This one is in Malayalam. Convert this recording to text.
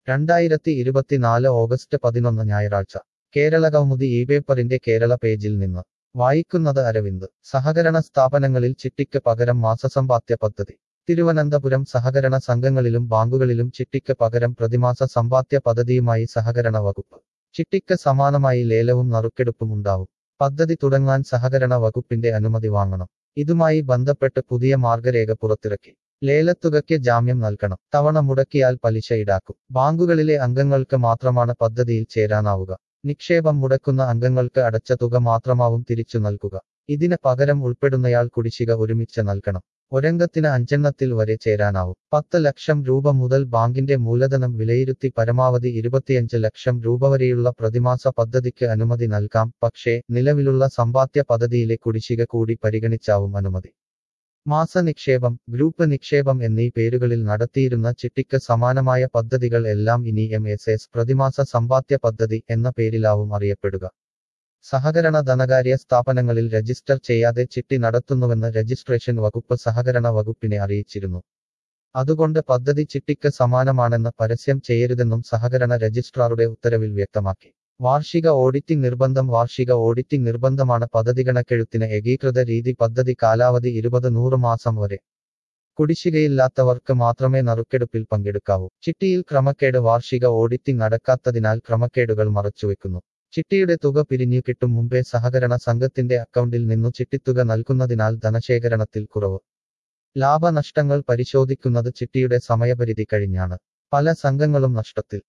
രണ്ടായിരത്തി ഇരുപത്തിനാല് ഓഗസ്റ്റ് പതിനൊന്ന് ഞായറാഴ്ച കേരള കൗമുദി ഈ പേപ്പറിന്റെ കേരള പേജിൽ നിന്ന് വായിക്കുന്നത് അരവിന്ദ് സഹകരണ സ്ഥാപനങ്ങളിൽ ചിട്ടിക്ക് പകരം മാസസമ്പാദ്യ പദ്ധതി തിരുവനന്തപുരം സഹകരണ സംഘങ്ങളിലും ബാങ്കുകളിലും ചിട്ടിക്ക് പകരം പ്രതിമാസ സമ്പാദ്യ പദ്ധതിയുമായി സഹകരണ വകുപ്പ് ചിട്ടിക്ക് സമാനമായി ലേലവും നറുക്കെടുപ്പും ഉണ്ടാവും പദ്ധതി തുടങ്ങാൻ സഹകരണ വകുപ്പിന്റെ അനുമതി വാങ്ങണം ഇതുമായി ബന്ധപ്പെട്ട് പുതിയ മാർഗരേഖ പുറത്തിറക്കി ലേലത്തുകയ്ക്ക് ജാമ്യം നൽകണം തവണ മുടക്കിയാൽ പലിശ ഈടാക്കും ബാങ്കുകളിലെ അംഗങ്ങൾക്ക് മാത്രമാണ് പദ്ധതിയിൽ ചേരാനാവുക നിക്ഷേപം മുടക്കുന്ന അംഗങ്ങൾക്ക് അടച്ച തുക മാത്രമാവും തിരിച്ചു നൽകുക ഇതിന് പകരം ഉൾപ്പെടുന്നയാൾ കുടിശ്ശിക ഒരുമിച്ച് നൽകണം ഒരംഗത്തിന് അഞ്ചെണ്ണത്തിൽ വരെ ചേരാനാവും പത്ത് ലക്ഷം രൂപ മുതൽ ബാങ്കിന്റെ മൂലധനം വിലയിരുത്തി പരമാവധി ഇരുപത്തിയഞ്ച് ലക്ഷം രൂപ വരെയുള്ള പ്രതിമാസ പദ്ധതിക്ക് അനുമതി നൽകാം പക്ഷേ നിലവിലുള്ള സമ്പാദ്യ പദ്ധതിയിലെ കുടിശ്ശിക കൂടി പരിഗണിച്ചാവും അനുമതി മാസ നിക്ഷേപം ഗ്രൂപ്പ് നിക്ഷേപം എന്നീ പേരുകളിൽ നടത്തിയിരുന്ന ചിട്ടിക്ക് സമാനമായ പദ്ധതികൾ എല്ലാം ഇനി എം എസ് എസ് പ്രതിമാസ സമ്പാദ്യ പദ്ധതി എന്ന പേരിലാവും അറിയപ്പെടുക സഹകരണ ധനകാര്യ സ്ഥാപനങ്ങളിൽ രജിസ്റ്റർ ചെയ്യാതെ ചിട്ടി നടത്തുന്നുവെന്ന് രജിസ്ട്രേഷൻ വകുപ്പ് സഹകരണ വകുപ്പിനെ അറിയിച്ചിരുന്നു അതുകൊണ്ട് പദ്ധതി ചിട്ടിക്ക് സമാനമാണെന്ന് പരസ്യം ചെയ്യരുതെന്നും സഹകരണ രജിസ്ട്രാറുടെ ഉത്തരവിൽ വ്യക്തമാക്കി വാർഷിക ഓഡിറ്റിംഗ് നിർബന്ധം വാർഷിക ഓഡിറ്റിംഗ് നിർബന്ധമാണ് പദ്ധതി കണക്കെഴുത്തിന് ഏകീകൃത രീതി പദ്ധതി കാലാവധി ഇരുപത് നൂറ് മാസം വരെ കുടിശ്ശികയില്ലാത്തവർക്ക് മാത്രമേ നറുക്കെടുപ്പിൽ പങ്കെടുക്കാവൂ ചിട്ടിയിൽ ക്രമക്കേട് വാർഷിക ഓഡിറ്റിംഗ് നടക്കാത്തതിനാൽ ക്രമക്കേടുകൾ മറച്ചുവെക്കുന്നു ചിട്ടിയുടെ തുക പിരിഞ്ഞു കിട്ടും മുമ്പേ സഹകരണ സംഘത്തിന്റെ അക്കൗണ്ടിൽ നിന്നു ചിട്ടിത്തുക നൽകുന്നതിനാൽ ധനശേഖരണത്തിൽ കുറവ് ലാഭനഷ്ടങ്ങൾ പരിശോധിക്കുന്നത് ചിട്ടിയുടെ സമയപരിധി കഴിഞ്ഞാണ് പല സംഘങ്ങളും നഷ്ടത്തിൽ